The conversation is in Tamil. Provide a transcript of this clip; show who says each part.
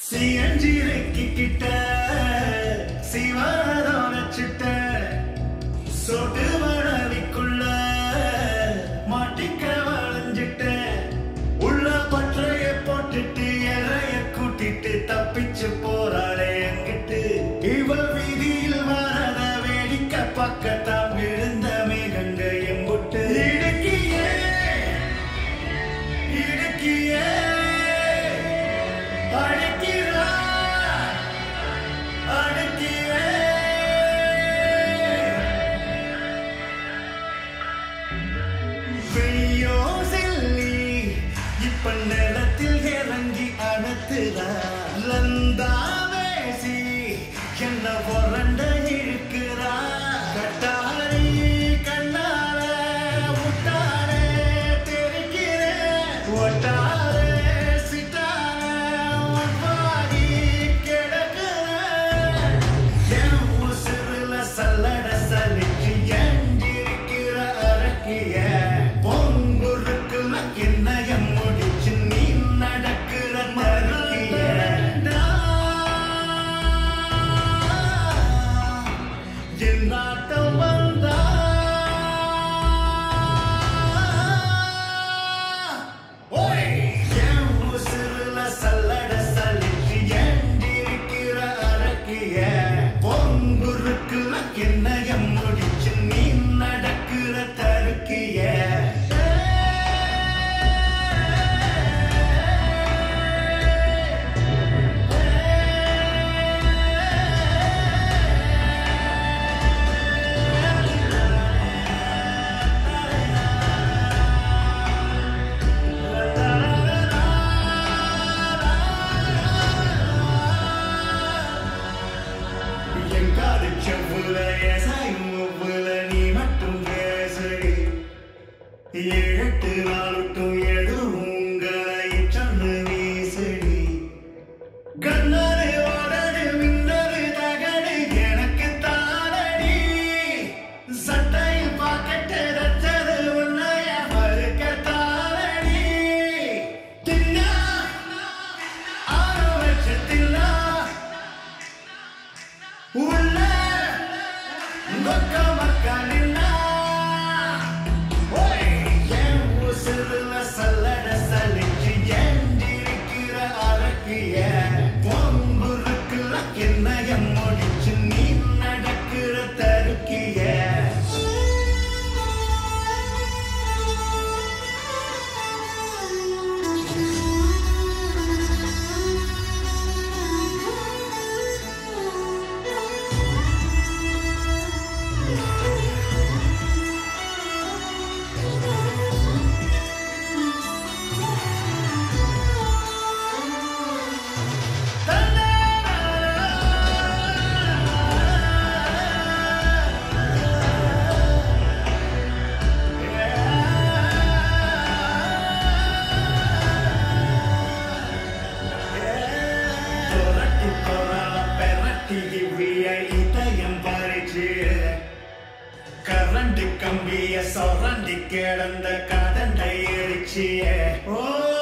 Speaker 1: சியஞ்சிருக்கிட்ட சிவனதோட சிட்ட சொட்டு மணவிக்குள்ள மாட்டிக்க வளைஞ்சிட்ட உள்ள பற்றைய போட்டுட்டு எறைய கூட்டிட்டு தப்பிச்சு போறாளே என்கிட்டு இவ வீதியில் வரத வேடிக்கை பக்கத்தான் விழுந்த மேகங்க எம்புட்டு இடுக்கியே இடுக்கியே அடிக்கிறா அடிக்கியே வெய்யோ செல்லி இப்ப நிலத்தில் இறங்கி அணத்துறா லந்தா வேசி என்ன பொறண்ட இழுக்கிறா கட்டாரி கண்ணால முட்டாரே தெரிக்கிறேன் ஒட்டாரே சிட்டாரே ஒப்பாடி கிடக்கிறேன் என் உசுருல சல்லட சலிச்சு எஞ்சிருக்கிற அரக்கிய பொங்குருக்குல கிண்ணய முடிச்சு நீ நடக்கிற மருக்கிய என் நாட்டம் வந்தா ஓய் என் உசுருல சல்லட சலிச்சு எஞ்சிருக்கிற அரக்கிய பொங்குருக்குல கிண்ணய முடிச்சு நீ நடக்கிற தருக்கிய என் காது செவ்வுல எசாயும் ஒவ்வொல நீ மட்டும் பேசடி ஏழெட்டு நாளுட்டும் எதுவும் உங்களை சொன்னு வீசடி கண்ணாடி ஓடடு மின்னரு தகடு எனக்கு தானடி சட்டையில் பாக்கெட்டு ரச்சது உன்னைய மறுக்க தானடி தின்னா ஆறு வச்சத்தில்லா உள்ள மக்க மக்க நின்னா ஓய் என் உசுருல சல்லட சலிச்சு எஞ்சிருக்கிற அரக்கிய பொம்புருக்குல என்னைய முடிச்சு நீ நடக்கிற தருக்கிய தொரட்டி தொரல பெரட்டி இவ்விய இதயம் பறிச்சு கரண்டு கம்பிய சொரண்டி கிடந்த கதண்டை எரிச்சிய ஓ